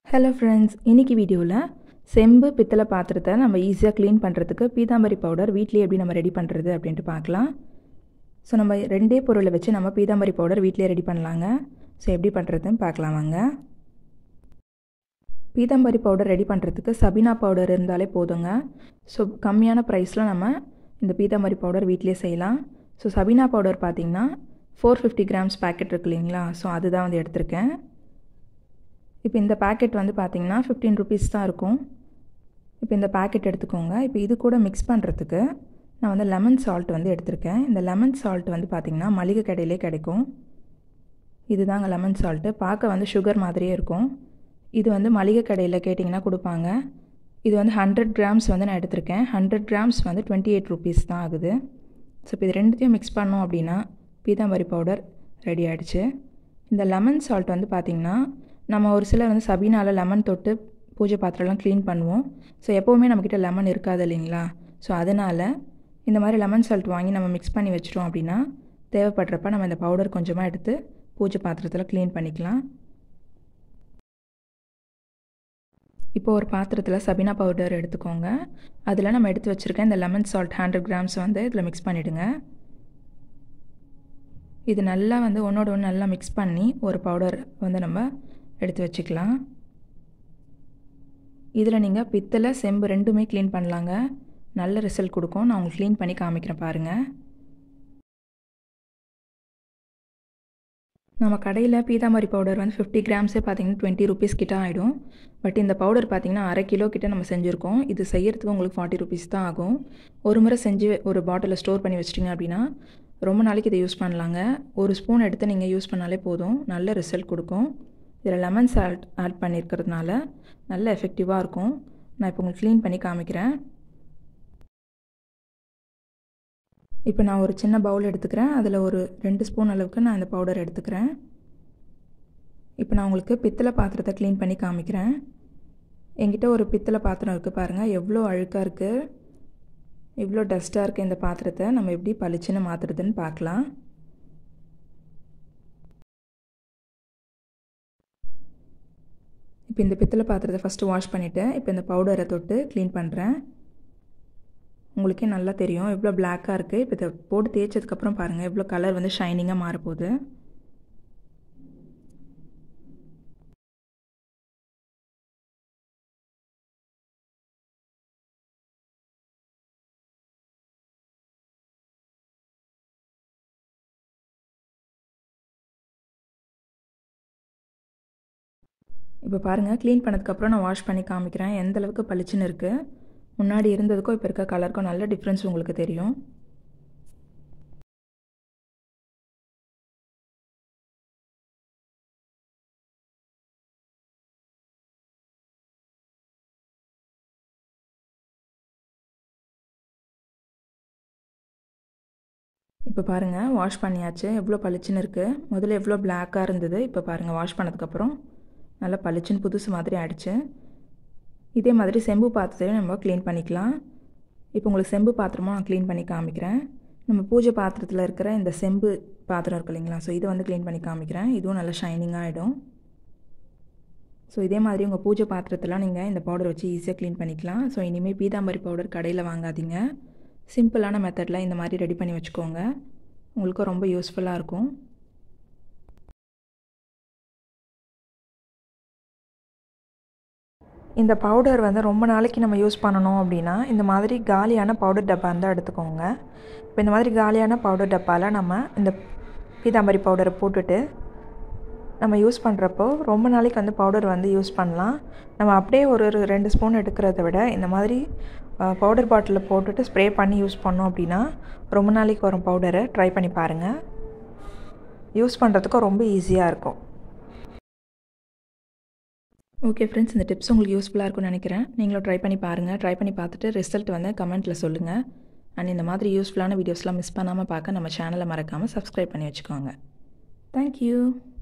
hello friends இன்னைக்கு வீடியோவில் செம்பு பித்தளை பாத்திரத்தை நம்ம ஈஸியாக க்ளீன் பண்ணுறதுக்கு பீதாம்பரி பவுடர் வீட்லேயே எப்படி நம்ம ரெடி பண்ணுறது அப்படின்ட்டு பார்க்கலாம் ஸோ நம்ம ரெண்டே பொருளை வச்சு நம்ம பீதாம்பரி பவுடர் வீட்லேயே ரெடி பண்ணலாங்க ஸோ எப்படி பண்ணுறதுன்னு பார்க்கலாம் வாங்க பீதாம்பரி பவுடர் ரெடி பண்ணுறதுக்கு சபினா பவுடர் இருந்தாலே போதுங்க ஸோ கம்மியான ப்ரைஸில் நம்ம இந்த பீதாம்பரி பவுடர் வீட்லேயே செய்யலாம் ஸோ சபினா பவுடர் பார்த்திங்கன்னா ஃபோர் ஃபிஃப்டி கிராம்ஸ் பேக்கெட் இருக்கு இல்லைங்களா ஸோ அதுதான் வந்து எடுத்திருக்கேன் இப்போ இந்த பேக்கெட் வந்து பார்த்திங்கன்னா ஃபிஃப்டீன் ருபீஸ் தான் இருக்கும் இப்போ இந்த பேக்கெட் எடுத்துக்கோங்க இப்போ இது கூட மிக்ஸ் பண்ணுறதுக்கு நான் வந்து லெமன் சால்ட் வந்து எடுத்திருக்கேன் இந்த லெமன் சால்ட் வந்து பார்த்திங்கன்னா மளிகை கடையிலே கிடைக்கும் இதுதாங்க லெமன் சால்ட்டு பார்க்க வந்து சுகர் மாதிரியே இருக்கும் இது வந்து மளிகை கடையில் கேட்டிங்கன்னா கொடுப்பாங்க இது வந்து ஹண்ட்ரட் கிராம்ஸ் வந்து நான் எடுத்திருக்கேன் ஹண்ட்ரட் கிராம்ஸ் வந்து டுவெண்ட்டி எயிட் ருபீஸ் தான் ஆகுது ஸோ இப்போ இது ரெண்டுத்தையும் மிக்ஸ் பண்ணோம் அப்படின்னா பீதாம்பரி பவுடர் ரெடி ஆகிடுச்சு இந்த லெமன் சால்ட் வந்து பார்த்திங்கன்னா நம்ம ஒரு சிலர் வந்து சபீனாவில் லெமன் தொட்டு பூஜை பாத்திரம்லாம் க்ளீன் பண்ணுவோம் ஸோ எப்போவுமே நம்மக்கிட்ட லெமன் இருக்காது இல்லைங்களா ஸோ அதனால் இந்த மாதிரி லெமன் சால்ட் வாங்கி நம்ம மிக்ஸ் பண்ணி வச்சிட்டோம் அப்படின்னா தேவைப்படுறப்ப நம்ம இந்த பவுடர் கொஞ்சமாக எடுத்து பூஜை பாத்திரத்தில் க்ளீன் பண்ணிக்கலாம் இப்போ ஒரு பாத்திரத்தில் சபினா பவுடர் எடுத்துக்கோங்க அதில் நம்ம எடுத்து வச்சுருக்க இந்த லெமன் சால்ட் ஹண்ட்ரட் கிராம்ஸ் வந்து இதில் மிக்ஸ் பண்ணிவிடுங்க இது நல்லா வந்து ஒன்றோட ஒன்று நல்லா மிக்ஸ் பண்ணி ஒரு பவுடர் வந்து நம்ம எடுத்து வச்சுக்கலாம் இதில் நீங்கள் பித்தளை செம்பு ரெண்டுமே க்ளீன் பண்ணலாங்க நல்ல ரிசல்ட் கொடுக்கும் நான் உங்களுக்கு க்ளீன் பண்ணி காமிக்கிறேன் பாருங்கள் நம்ம கடையில் பீதாம்பரி பவுடர் வந்து ஃபிஃப்டி கிராம்ஸே பார்த்தீங்கன்னா டுவெண்ட்டி ருபீஸ் கிட்ட ஆகிடும் பட் இந்த பவுடர் பார்த்திங்கன்னா அரை கிலோ கிட்ட நம்ம செஞ்சுருக்கோம் இது செய்யறதுக்கு உங்களுக்கு ஃபார்ட்டி ருபீஸ் தான் ஆகும் ஒரு முறை செஞ்சு ஒரு பாட்டிலில் ஸ்டோர் பண்ணி வச்சிட்டிங்க அப்படின்னா ரொம்ப நாளைக்கு இதை யூஸ் பண்ணலாங்க ஒரு ஸ்பூன் எடுத்து நீங்கள் யூஸ் பண்ணாலே போதும் நல்ல ரிசல்ட் கொடுக்கும் இதில் லெமன் சால்ட் ஆட் பண்ணியிருக்கிறதுனால நல்ல எஃபெக்டிவாக இருக்கும் நான் இப்போ உங்களுக்கு க்ளீன் பண்ணி காமிக்கிறேன் இப்போ நான் ஒரு சின்ன பவுல் எடுத்துக்கிறேன் அதில் ஒரு ரெண்டு ஸ்பூன் அளவுக்கு நான் இந்த பவுடர் எடுத்துக்கிறேன் இப்போ நான் உங்களுக்கு பித்தளை பாத்திரத்தை க்ளீன் பண்ணி காமிக்கிறேன் என்கிட்ட ஒரு பித்தளை பாத்திரம் இருக்குது பாருங்கள் எவ்வளோ அழுக்காக இருக்குது இவ்வளோ டஸ்ட்டாக இருக்குது இந்த பாத்திரத்தை நம்ம எப்படி பளிச்சுன்னு மாற்றுறதுன்னு பார்க்கலாம் இப்போ இந்த பித்தளை பாத்திரத்தை ஃபஸ்ட்டு வாஷ் பண்ணிவிட்டு இப்போ இந்த பவுடரை தொட்டு க்ளீன் பண்ணுறேன் உங்களுக்கே நல்லா தெரியும் எவ்வளோ பிளாக்காக இருக்குது இப்போ இதை போட்டு தேய்ச்சதுக்கப்புறம் பாருங்கள் எவ்வளோ கலர் வந்து ஷைனிங்காக மாறப்போகுது இப்போ பாருங்கள் க்ளீன் பண்ணதுக்கப்புறம் நான் வாஷ் பண்ணி காமிக்கிறேன் எந்த அளவுக்கு பளிச்சுன்னு இருக்குது முன்னாடி இருந்ததுக்கும் இப்போ இருக்க கலருக்கும் நல்ல டிஃப்ரென்ஸ் உங்களுக்கு தெரியும் இப்போ பாருங்கள் வாஷ் பண்ணியாச்சு எவ்வளோ பளிச்சுன்னு இருக்குது முதல்ல எவ்வளோ பிளாக்காக இருந்தது இப்போ பாருங்கள் வாஷ் பண்ணதுக்கப்புறம் நல்லா பளிச்சுன்னு புதுசு மாதிரி ஆயிடுச்சு இதே மாதிரி செம்பு பாத்திரத்தையும் நம்ம க்ளீன் பண்ணிக்கலாம் இப்போ உங்களுக்கு செம்பு பாத்திரமும் நான் க்ளீன் பண்ணி காமிக்கிறேன் நம்ம பூஜை பாத்திரத்தில் இருக்கிற இந்த செம்பு பாத்திரம் இருக்கு இல்லைங்களா ஸோ இதை வந்து க்ளீன் பண்ணி காமிக்கிறேன் இதுவும் நல்லா ஷைனிங்காக ஆகிடும் ஸோ இதே மாதிரி உங்கள் பூஜை பாத்திரத்தெல்லாம் நீங்கள் இந்த பவுடர் வச்சு ஈஸியாக க்ளீன் பண்ணிக்கலாம் ஸோ இனிமேல் பீதாம்பரி பவுடர் கடையில் வாங்காதீங்க சிம்பிளான மெத்தடில் இந்த மாதிரி ரெடி பண்ணி வச்சுக்கோங்க உங்களுக்கும் ரொம்ப யூஸ்ஃபுல்லாக இருக்கும் இந்த பவுடர் வந்து ரொம்ப நாளைக்கு நம்ம யூஸ் பண்ணணும் அப்படின்னா இந்த மாதிரி காலியான பவுடர் டப்பா இருந்தால் எடுத்துக்கோங்க இப்போ இந்த மாதிரி காலியான பவுடர் டப்பாவில் நம்ம இந்த பீதாம்பரி பவுடரை போட்டுட்டு நம்ம யூஸ் பண்ணுறப்போ ரொம்ப நாளைக்கு வந்து பவுடர் வந்து யூஸ் பண்ணலாம் நம்ம அப்படியே ஒரு ஒரு ரெண்டு ஸ்பூன் எடுக்கிறத விட இந்த மாதிரி பவுடர் பாட்டிலில் போட்டுட்டு ஸ்ப்ரே பண்ணி யூஸ் பண்ணோம் அப்படின்னா ரொம்ப நாளைக்கு வரும் பவுடரை ட்ரை பண்ணி பாருங்கள் யூஸ் பண்ணுறதுக்கும் ரொம்ப ஈஸியாக இருக்கும் ஓகே ஃப்ரெண்ட்ஸ் இந்த டிப்ஸ் உங்களுக்கு யூஸ்ஃபுல்லாக இருக்கும்னு நினைக்கிறேன் நீங்களும் ட்ரை பண்ணி பாருங்கள் ட்ரை பண்ணி பார்த்துட்டு ரிசல்ட் வந்து கமெண்ட்டில் சொல்லுங்கள் அண்ட் இந்த மாதிரி யூஸ்ஃபுல்லான வீடியோஸ்லாம் மிஸ் பண்ணாமல் பார்க்க நம்ம சேனலை மறக்காமல் சப்ஸ்கிரைப் பண்ணி வச்சுக்கோங்க தேங்க்யூ